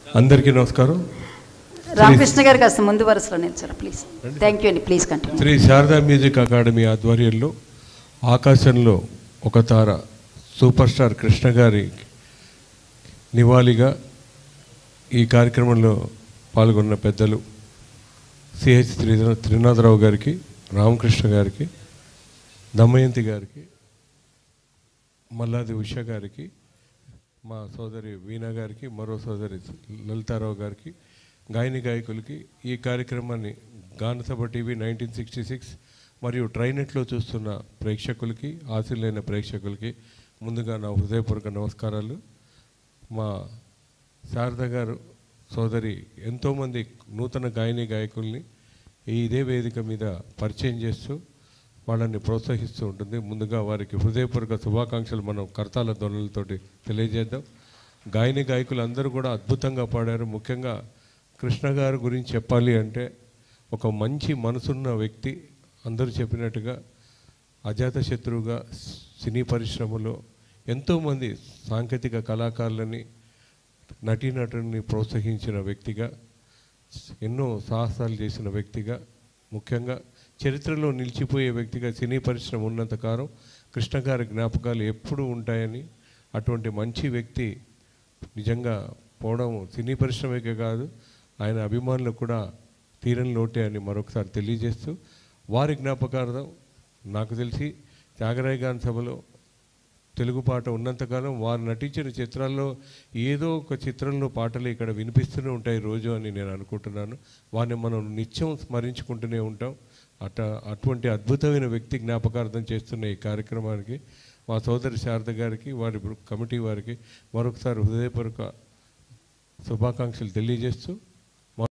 అందరికీ నమస్కారం రామకృష్ణ గారు కాస్త ముందు వరుసలో నిల్చారు ప్లీజ్ థ్యాంక్ యూ అండి please continue Sri Sharada music academy ఆధ్వర్యంలో ఆకాశంలో ఒక తార సూపర్ స్టార్ కృష్ణ గారి నివాళిగా ఈ కార్యక్రమంలో పాల్గొన్న పెద్దలు సిహెచ్ త్రి త్రినాథరావు గారికి రామకృష్ణ గారికి దమయంతి గారికి మల్లాది ఉష గారికి మా సోదరి వీణా గారికి మరో సోదరి లలితారావు గారికి గాయని గాయకులకి ఈ కార్యక్రమాన్ని Ganasabha TV nineteen sixty six మరియు ట్రైనెట్లో చూస్తున్న ప్రేక్షకులకి ఆశలైన ప్రేక్షకులకి ముందుగా నా హృదయపూర్వక నమస్కారాలు మా శారద గారు సోదరి ఎంతోమంది నూతన గాయని గాయకుల్ని ఈ ఇదే వేదిక మీద పరిచయం చేస్తూ వాళ్ళని ప్రోత్సహిస్తూ ఉంటుంది ముందుగా వారికి హృదయపూర్వక శుభాకాంక్షలు మనం కర్తాల ధ్వనులతోటి తెలియజేద్దాం గాయని గాయకులు అందరూ కూడా అద్భుతంగా పాడారు ముఖ్యంగా కృష్ణ గారి గురించి చెప్పాలి అంటే ఒక మంచి మనసున్న వ్యక్తి అందరూ చెప్పినట్టుగా అజాతశత్రువుగా సినీ పరిశ్రమలో ఎంతోమంది సాంకేతిక కళాకారులని నటీనటుని ప్రోత్సహించిన వ్యక్తిగా ఎన్నో సాహసాలు చేసిన వ్యక్తిగా ముఖ్యంగా చరిత్రలో నిలిచిపోయే వ్యక్తిగా సినీ పరిశ్రమ ఉన్నంతకాలం కృష్ణ గారి జ్ఞాపకాలు ఎప్పుడూ ఉంటాయని అటువంటి మంచి వ్యక్తి నిజంగా పోవడం సినీ పరిశ్రమకే కాదు ఆయన అభిమానులకు కూడా తీరని లోటే అని మరొకసారి తెలియజేస్తూ వారి జ్ఞాపకార్థం నాకు తెలిసి త్యాగరాయ గాన సభలో తెలుగు పాట ఉన్నంతకాలం వారు నటించిన చిత్రాల్లో ఏదో ఒక చిత్రంలో పాటలు ఇక్కడ వినిపిస్తూనే ఉంటాయి రోజు అని నేను అనుకుంటున్నాను వారిని మనం నిత్యం స్మరించుకుంటూనే ఉంటాం అట అటువంటి అద్భుతమైన వ్యక్తి జ్ఞాపకార్థం చేస్తున్న ఈ కార్యక్రమానికి మా సోదరి శారద గారికి వారి కమిటీ వారికి మరొకసారి హృదయపూర్వక శుభాకాంక్షలు తెలియజేస్తూ